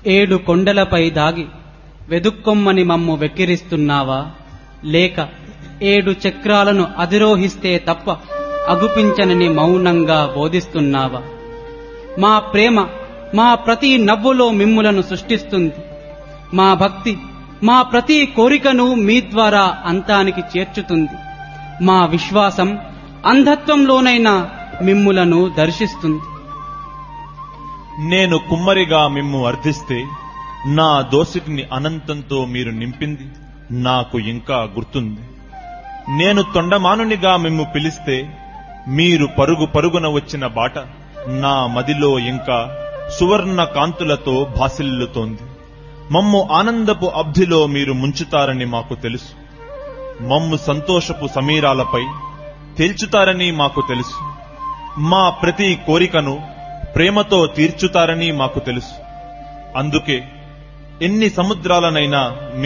ఏడు కొండలపై దాగి వెదుక్కొమ్మని మమ్ము వెక్కిరిస్తున్నావా లేక ఏడు చక్రాలను అధిరోహిస్తే తప్ప అగుపించనని మౌనంగా బోధిస్తున్నావా మా ప్రేమ మా ప్రతి నవ్వులో మిమ్ములను సృష్టిస్తుంది మా భక్తి మా ప్రతి కోరికను మీ ద్వారా అంతానికి చేర్చుతుంది మా విశ్వాసం అంధత్వంలోనైనా మిమ్ములను దర్శిస్తుంది నేను కుమ్మరిగా మిమ్ము అర్థిస్తే నా దోసిటిని అనంతంతో మీరు నింపింది నాకు ఇంకా గుర్తుంది నేను తొండమానునిగా మిమ్ము పిలిస్తే మీరు పరుగు పరుగున వచ్చిన బాట నా మదిలో ఇంకా సువర్ణ కాంతులతో భాసిల్లుతోంది మమ్ము ఆనందపు అబ్ధిలో మీరు ముంచుతారని మాకు తెలుసు మమ్ము సంతోషపు సమీరాలపై తేల్చుతారని మాకు తెలుసు మా ప్రతి కోరికను ప్రేమతో తీర్చుతారని మాకు తెలుసు అందుకే ఎన్ని సముద్రాలనైనా